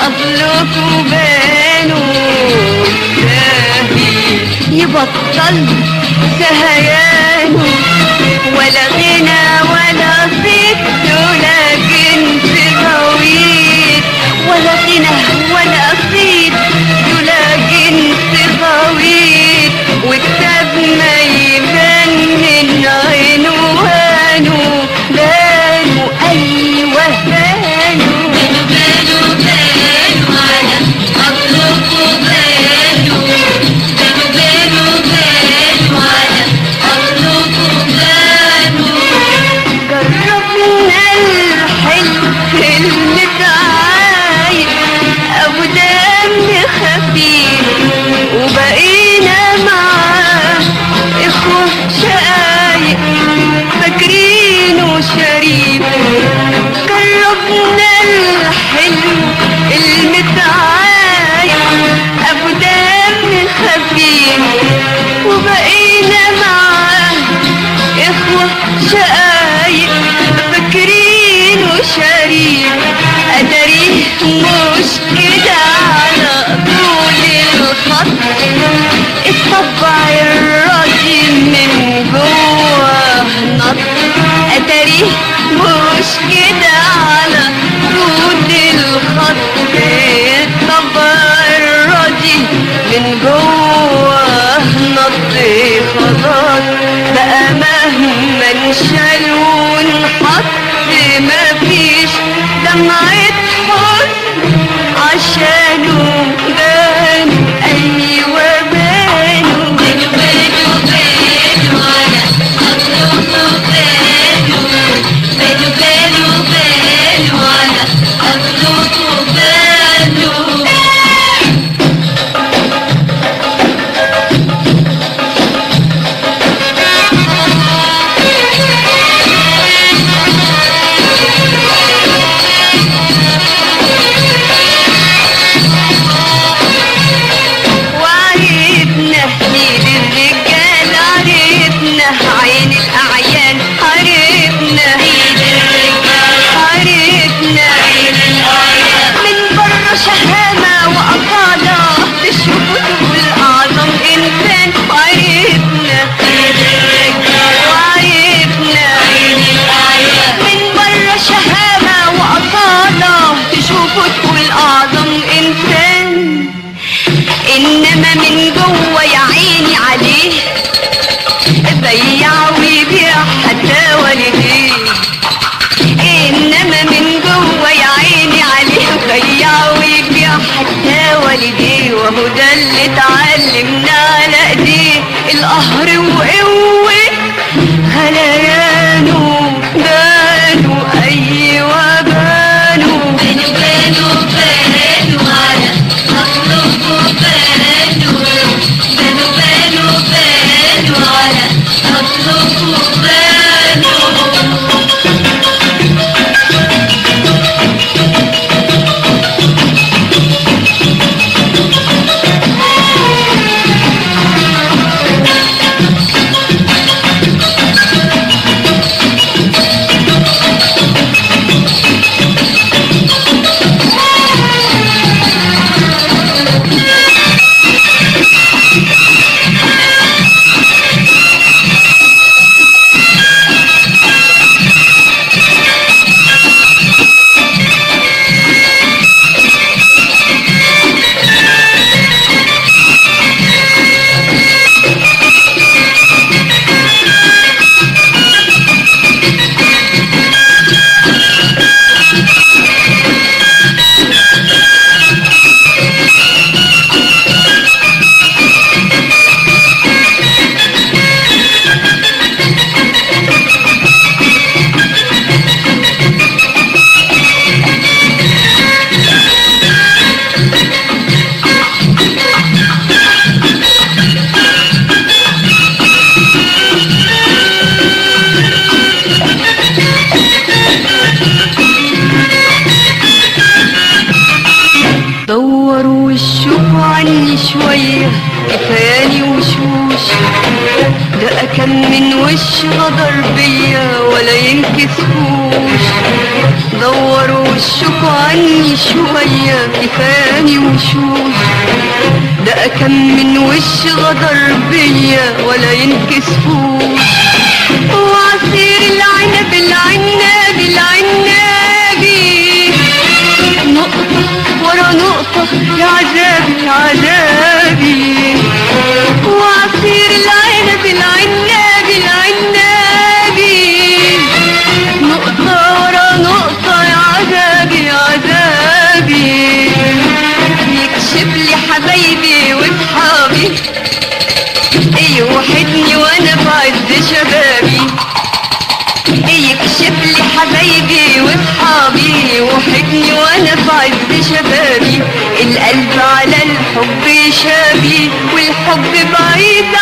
أصلكوا بانوا ساهي يبطل سهيانه ولا غنى ولا صيت ولا جنس غويط ولا غنى ولا صيت ولا جنس غويط وكتاب ما يبان من عنوانه بانوا أيوه بانوا بانوا بانوا على أصلكوا بانوا بانوا بانوا بانوا على أصلكوا بانوا جربنا الحلو المتعايق أبو دم خفيف وبقينا معاه إخوة شقايق فاكرينه شريف جربنا الحلو المتعايق أبو دم خفيف وبقينا معاه إخوة شقايق فاكرين وشريك أدريه مش كده على طول الخط الطبع الراضي من جوه نط أدريه مش كده على طول الخط الطبع الراضي من جوه نط خلاص بقى مهما نشال ونحط مفيش دمعة حزن عشانه بانوا أيوة بانوا بانوا بانوا بانوا على أصلكوا بانوا بانوا بانوا بانوا على أصلكوا بانوا وعرفنا ايد الرجال عرفنا عين الاعيان عرفنا ايد الرجال عرفنا عين الاعيان من بره شهامة وأصالة تشوفوا تقول أعظم إنسان وعرفنا ايد الرجال وعرفنا عين الاعيان من بره شهامة وأصالة تشوفوا تقول أعظم إنسان انما من جوه يا عيني عليه بيع ويبيع حتى والديه انما من جوه يا عيني عليه بيع ويبيع حتى والديه وهو ده اللي اتعلمنا على ايديه القهر وقوه غليانه بانوا ايوه بانوا بانوا بانوا بانوا على أصلكوا بانوا بانوا بانوا بانوا على أصلكوا بانوا دوروا وشوفوا عني شوية كفاني وشوش ده كان من وش غدر بيا ولا ينكسفوش دوروا وشكوا عني شوية كفاني وشوش ده كم من وش غدر بيا ولا ينكسفوش وعصير العنب العناب العنابي نقطة ورا نقطة يا عذابي يا عذابي وعصير العنب العناب العنابي نقطة ورا نقطة يا عذابي يا عذابي يكشف لي حبايبي وصحابي يوحدني وانا في عز شبابي يكشف لي حبايبي واصحابي يوحدني وانا في عز شبابي القلب على الحب شابي والحب بعيد